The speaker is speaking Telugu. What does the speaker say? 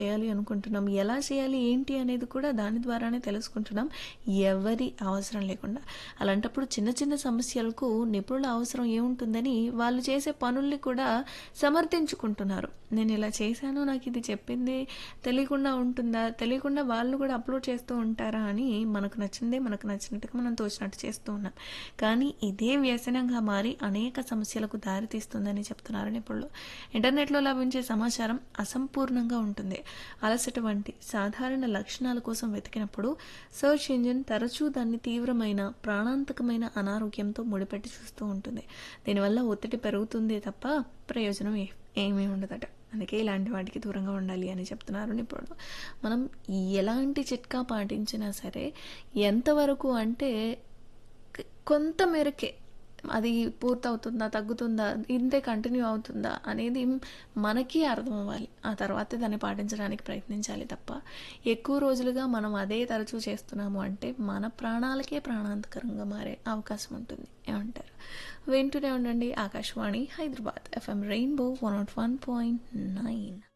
చేయాలి అనుకుంటున్నాం ఎలా చేయాలి ఏంటి అనేది కూడా దాని ద్వారానే తెలుసుకుంటున్నాం ఎవరి అవసరం లేకుండా అలాంటప్పుడు చిన్న చిన్న సమస్యలకు నిపుణుల అవసరం ఏముంటుందని వాళ్ళు చేసే పనుల్ని కూడా సమర్థించుకుంటున్నారు నేను ఇలా చేశాను నాకు ఇది చెప్పింది తెలియకుండా ఉంటుందా తెలియకుండా వాళ్ళు కూడా అప్లోడ్ చేస్తూ ఉంటారా అని మనకు నచ్చిందే మనకు నచ్చినట్టుగా మనం తోచినట్టు చేస్తూ ఉన్నాం కానీ ఇదే వ్యసనంగా మారి అనేక సమస్యలకు దారితీస్తుందని చెప్తున్నారు నిపుణులు ఇంటర్నెట్లో లభించే సమాచారం అసంపూర్ణంగా ఉంటుంది అలసట వంటి సాధారణ లక్షణాల కోసం వెతికినప్పుడు సెర్చ్ ఇంజిన్ తరచూ దాన్ని తీవ్రమైన ప్రాణాంతకమైన అనారోగ్యంతో ముడిపెట్టి చూస్తూ ఉంటుంది దీనివల్ల ఒత్తిడి పెరుగుతుంది తప్ప ప్రయోజనం ఏ- ఏమీ ఉండదట అందుకే ఇలాంటి వాటికి దూరంగా ఉండాలి అని చెప్తున్నారు నిపుణులు మనం ఎలాంటి చిట్కా పాటించినా సరే ఎంతవరకు అంటే క- కొంత మేరకే అది పూర్తవుతుందా తగ్గుతుందా ఇంతే కంటిన్యూ అవుతుందా అనేది మనకి అర్థం అవ్వాలి ఆ తర్వాతే దాన్ని పాటించడానికి ప్రయత్నించాలి తప్ప ఎక్కువ రోజులుగా మనం అదే తరచూ చేస్తున్నాము అంటే మన ప్రాణాలకే ప్రాణాంతకరంగా మారే అవకాశం ఉంటుంది ఏమంటారు వింటూనే ఉండండి Akashvani Hyderabad FM rainbow one nought one point nine